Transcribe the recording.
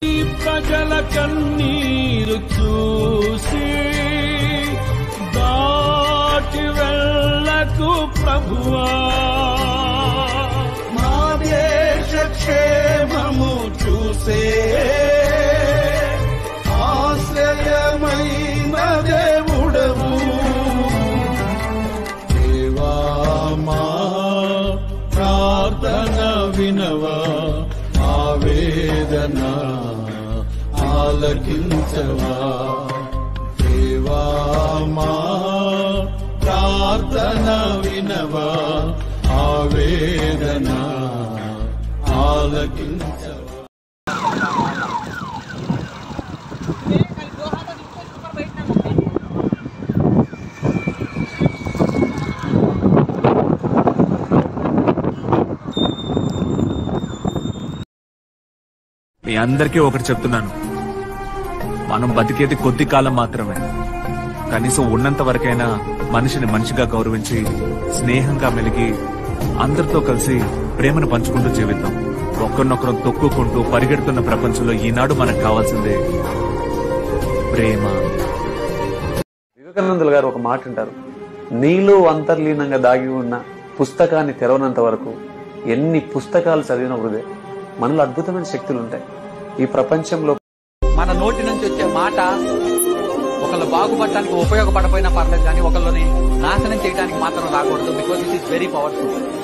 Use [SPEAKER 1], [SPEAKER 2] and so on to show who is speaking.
[SPEAKER 1] ఈ ప్రజల కన్నీరు చూసి దాటి వెళ్ళకు ప్రభువా మా దేశ క్షేమము చూసే ఆశ్రయమైన దేవుడవు దేవా మా ప్రార్థన వినవా ఆవేదన ఆలకించవా దేవా మా ప్రార్థన వినవా ఆవేదన ఆలకించవా
[SPEAKER 2] మీ అందరికీ ఒకటి చెప్తున్నాను మనం బతికేది కొద్ది కాలం మాత్రమే కనీసం ఉన్నంత వరకైనా మనిషిని మనిషిగా గౌరవించి స్నేహంగా మెలిగి అందరితో కలిసి ప్రేమను పంచుకుంటూ జీవిద్దాం ఒకరినొకరం తొక్కుకుంటూ పరిగెడుతున్న ప్రపంచంలో ఈనాడు మనకు కావాల్సిందే ప్రేమ
[SPEAKER 3] వివేకానందులు గారు ఒక మాట అంటారు నీలో అంతర్లీనంగా దాగి ఉన్న పుస్తకాన్ని తెరవనంత వరకు ఎన్ని పుస్తకాలు చదివిన వృదే మనలో అద్భుతమైన శక్తులు ఉంటాయి ఈ ప్రపంచంలో
[SPEAKER 4] మన నోటి నుంచి వచ్చే మాట ఒకళ్ళు బాగుపడటానికి ఉపయోగపడపోయినా పర్లేదు కానీ ఒకళ్ళని నాశనం చేయడానికి మాత్రం రాకూడదు because it is very powerful